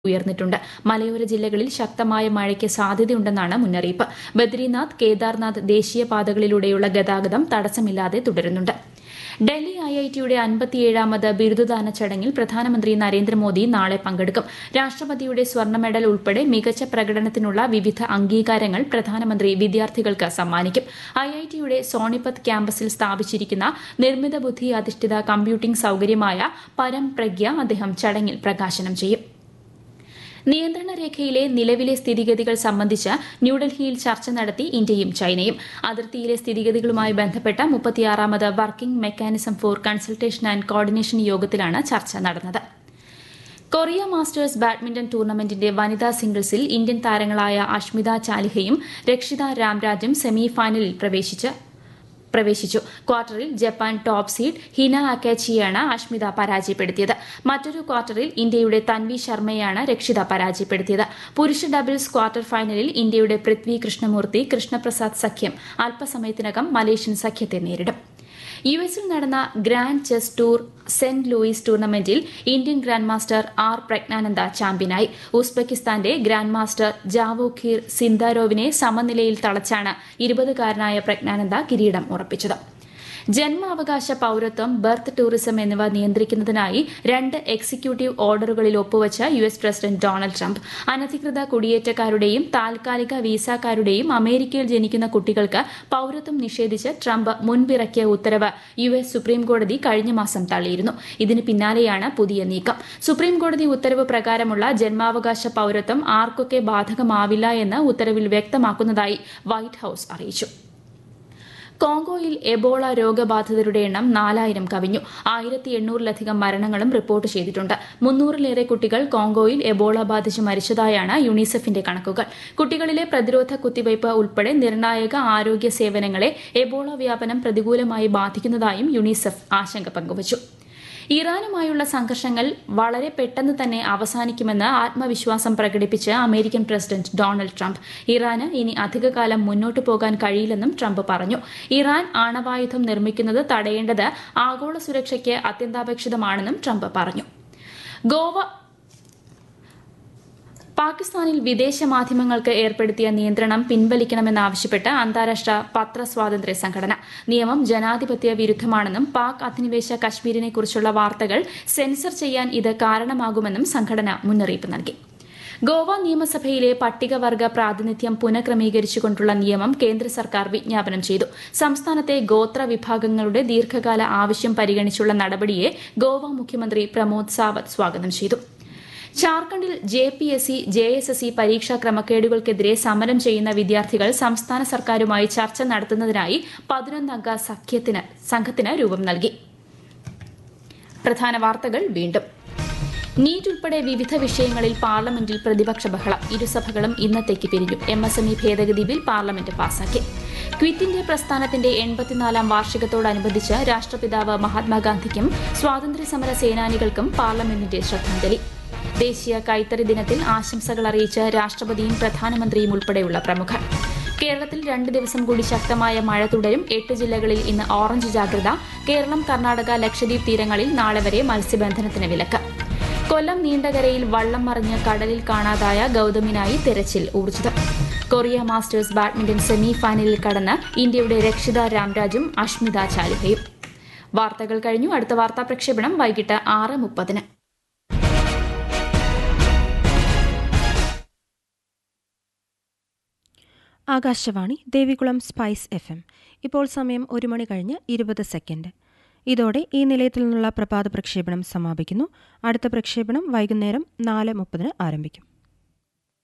ഉയർന്നിട്ടുണ്ട് മലയോര ജില്ലകളിൽ ശക്തമായ മഴയ്ക്ക് സാധ്യതയുണ്ടെന്നാണ് മുന്നറിയിപ്പ് ബദ്രിനാഥ് കേദാർനാഥ് ദേശീയപാതകളിലൂടെയുള്ള ഗതാഗതം തടസ്സമില്ലാതെ തുടരുന്നുണ്ട് ഡൽഹി ഐഐടിയുടെ അൻപത്തിയേഴാമത് ബിരുദദാന ചടങ്ങിൽ പ്രധാനമന്ത്രി നരേന്ദ്രമോദി നാളെ പങ്കെടുക്കും രാഷ്ട്രപതിയുടെ സ്വർണ്ണ മെഡൽ ഉൾപ്പെടെ മികച്ച പ്രകടനത്തിനുള്ള വിവിധ അംഗീകാരങ്ങൾ പ്രധാനമന്ത്രി വിദ്യാർത്ഥികൾക്ക് സമ്മാനിക്കും ഐഐടിയുടെ സോണിപത് ക്യാമ്പസിൽ സ്ഥാപിച്ചിരിക്കുന്ന നിർമ്മിത ബുദ്ധി അധിഷ്ഠിത കമ്പ്യൂട്ടിംഗ് സൌകര്യമായ പരം പ്രഗ്യ അദ്ദേഹം ചടങ്ങിൽ പ്രകാശനം ചെയ്യും നിയന്ത്രണ രേഖയിലെ നിലവിലെ സ്ഥിതിഗതികൾ സംബന്ധിച്ച് ന്യൂഡൽഹിയിൽ ചർച്ച നടത്തി ഇന്ത്യയും ചൈനയും അതിർത്തിയിലെ സ്ഥിതിഗതികളുമായി ബന്ധപ്പെട്ട മുപ്പത്തിയാറാമത് working mechanism for consultation and coordination യോഗത്തിലാണ് ചർച്ച നടന്നത് കൊറിയ മാസ്റ്റേഴ്സ് ബാഡ്മിന്റൺ ടൂർണമെന്റിന്റെ വനിതാ സിംഗിൾസിൽ ഇന്ത്യൻ താരങ്ങളായ അഷ്മിത ചാലിഹയും രക്ഷിത രാംരാജും സെമി ഫൈനലിൽ പ്രവേശിച്ച് പ്രവേശിച്ചു ക്വാർട്ടറിൽ ജപ്പാൻ ടോപ്പ് സീഡ് ഹിന അക്കാച്ചിയാണ് അഷ്മിത പരാജയപ്പെടുത്തിയത് മറ്റൊരു ക്വാർട്ടറിൽ ഇന്ത്യയുടെ തൻവി ശർമ്മയാണ് രക്ഷിത പരാജയപ്പെടുത്തിയത് പുരുഷ ഡബിൾസ് ക്വാർട്ടർ ഫൈനലിൽ ഇന്ത്യയുടെ പൃഥ്വി കൃഷ്ണമൂർത്തി കൃഷ്ണപ്രസാദ് സഖ്യം അല്പസമയത്തിനകം മലേഷ്യൻ സഖ്യത്തെ നേരിടും യു എസിൽ നടന്ന grand chess tour saint Louis ടൂർണമെന്റിൽ Indian grand master R Praggnanandhaa ചാമ്പ്യനായി ഉസ്ബെക്കിസ്ഥാന്റെ ഗ്രാൻഡ് മാസ്റ്റർ ജാവോഖീർ സിന്ദാരോവിനെ സമനിലയിൽ തളച്ചാണ് ഇരുപതുകാരനായ പ്രജ്ഞാനന്ദ കിരീടം ഉറപ്പിച്ചത് ജന്മാവകാശ പൌരത്വം ബർത്ത് ടൂറിസം എന്നിവ നിയന്ത്രിക്കുന്നതിനായി രണ്ട് എക്സിക്യൂട്ടീവ് ഓർഡറുകളിൽ ഒപ്പുവച്ച U S president Donald Trump അനധികൃത കുടിയേറ്റക്കാരുടെയും താൽക്കാലിക വീസാക്കാരുടെയും അമേരിക്കയിൽ ജനിക്കുന്ന കുട്ടികൾക്ക് പൌരത്വം നിഷേധിച്ച് ട്രംപ് മുൻപിറക്കിയ ഉത്തരവ് യു എസ് സുപ്രീംകോടതി കഴിഞ്ഞ മാസം തള്ളിയിരുന്നു ഇതിന് പിന്നാലെയാണ് പുതിയ നീക്കം സുപ്രീംകോടതി ഉത്തരവ് പ്രകാരമുള്ള ജന്മാവകാശ പൌരത്വം ആർക്കൊക്കെ ബാധകമാവില്ല എന്ന് ഉത്തരവിൽ വ്യക്തമാക്കുന്നതായി വൈറ്റ് ഹൌസ് അറിയിച്ചു കോങ്കോയിൽ എബോള രോഗബാധിതരുടെ എണ്ണം നാലായിരം കവിഞ്ഞു ആയിരത്തി എണ്ണൂറിലധികം മരണങ്ങളും റിപ്പോർട്ട് ചെയ്തിട്ടുണ്ട് മുന്നൂറിലേറെ കുട്ടികൾ കോങ്കോയിൽ എബോള ബാധിച്ച് മരിച്ചതായാണ് യുണിസെഫിന്റെ കണക്കുകൾ കുട്ടികളിലെ പ്രതിരോധ കുത്തിവയ്പ് ഉൾപ്പെടെ നിർണായക ആരോഗ്യ സേവനങ്ങളെ എബോള വ്യാപനം പ്രതികൂലമായി ബാധിക്കുന്നതായും യുണിസെഫ് ആശങ്ക പങ്കുവച്ചു ഇറാനുമായുള്ള സംഘർഷങ്ങൾ വളരെ പെട്ടെന്ന് തന്നെ അവസാനിക്കുമെന്ന് ആത്മവിശ്വാസം പ്രകടിപ്പിച്ച് അമേരിക്കൻ പ്രസിഡന്റ് ഡൊണാൾഡ് ട്രംപ് ഇറാന് ഇനി അധികകാലം മുന്നോട്ടു പോകാൻ കഴിയില്ലെന്നും ട്രംപ് പറഞ്ഞു ഇറാൻ ആണവായുധം നിർമ്മിക്കുന്നത് തടയേണ്ടത് ആഗോള സുരക്ഷയ്ക്ക് അത്യന്താപേക്ഷിതമാണെന്നും ട്രംപ് പറഞ്ഞു ഗോവ പാകിസ്ഥാനിൽ വിദേശ മാധ്യമങ്ങൾക്ക് ഏർപ്പെടുത്തിയ നിയന്ത്രണം പിൻവലിക്കണമെന്നാവശ്യപ്പെട്ട് അന്താരാഷ്ട്ര പത്രസ്വാതന്ത്ര്യ സംഘടന നിയമം ജനാധിപത്യ വിരുദ്ധമാണെന്നും പാക് അധിനിവേശ കശ്മീരിനെക്കുറിച്ചുള്ള വാർത്തകൾ സെൻസർ ചെയ്യാൻ ഇത് കാരണമാകുമെന്നും സംഘടന മുന്നറിയിപ്പ് നൽകി ഗോവ നിയമസഭയിലെ പട്ടികവർഗ പ്രാതിനിധ്യം പുനഃക്രമീകരിച്ചുകൊണ്ടുള്ള നിയമം കേന്ദ്ര സർക്കാർ വിജ്ഞാപനം ചെയ്തു സംസ്ഥാനത്തെ ഗോത്ര വിഭാഗങ്ങളുടെ ദീർഘകാല ആവശ്യം പരിഗണിച്ചുള്ള നടപടിയെ ഗോവ മുഖ്യമന്ത്രി പ്രമോദ് സാവന്ത് സ്വാഗതം ചെയ്തു ജാർഖണ്ഡിൽ J P S C J S S C പരീക്ഷാ ക്രമക്കേടുകൾക്കെതിരെ സമരം ചെയ്യുന്ന വിദ്യാർത്ഥികൾ സംസ്ഥാന സർക്കാരുമായി ചർച്ച നടത്തുന്നതിനായി പതിനൊന്നംഗ സഖ്യത്തിന് സംഘത്തിന് രൂപം നൽകി പ്രധാന വാർത്തകൾ വീണ്ടും നീറ്റ് ഉൾപ്പെടെ വിവിധ വിഷയങ്ങളിൽ പാർലമെന്റിൽ പ്രതിപക്ഷ ബഹളം ഇരുസഭകളും ഇന്നത്തേക്ക് പിരിഞ്ഞു എം എസ് എം ഇ ഭേദഗതി ബിൽ പാർലമെന്റ് പാസാക്കി ക്വിറ്റ് ഇന്ത്യ പ്രസ്ഥാനത്തിന്റെ എൺപത്തിനാലാം വാർഷികത്തോടനുബന്ധിച്ച് രാഷ്ട്രപിതാവ് മഹാത്മാഗാന്ധിക്കും സ്വാതന്ത്ര്യസമര സേനാനികൾക്കും പാർലമെന്റിന്റെ ശ്രദ്ധാഞ്ജലി ദേശീയ കൈത്തറി ദിനത്തിൽ ആശംസകൾ അറിയിച്ച് രാഷ്ട്രപതിയും പ്രധാനമന്ത്രിയും ഉൾപ്പെടെയുള്ള പ്രമുഖർ കേരളത്തിൽ രണ്ട് ദിവസം കൂടി ശക്തമായ മഴ തുടരും എട്ട് ജില്ലകളിൽ ഇന്ന് ഓറഞ്ച് ജാഗ്രത കേരളം കർണാടക ലക്ഷദ്വീപ് തീരങ്ങളിൽ നാളെ വരെ മത്സ്യബന്ധനത്തിന് വിലക്ക് കൊല്ലം നീണ്ടകരയിൽ വള്ളം മറിഞ്ഞ് കടലിൽ കാണാതായ ഗൌതമിനായി തെരച്ചിൽ ഊർജിതം Korea masters badminton semi final കടന്ന് ഇന്ത്യയുടെ രക്ഷിത രാംരാജും അഷ്മിത ചാലിഹയും വാർത്തകൾ കഴിഞ്ഞു അടുത്ത വാർത്താ പ്രക്ഷേപണം വൈകിട്ട് ആറ് മുപ്പതിന് Akashvani Devikulam spice F M ഇപ്പോൾ സമയം ഒരു മണി കഴിഞ്ഞ് ഇരുപത് സെക്കൻഡ് ഇതോടെ ഈ നിലയത്തിൽ നിന്നുള്ള പ്രഭാത പ്രക്ഷേപണം സമാപിക്കുന്നു അടുത്ത പ്രക്ഷേപണം വൈകുന്നേരം നാല് മുപ്പതിന് ആരംഭിക്കും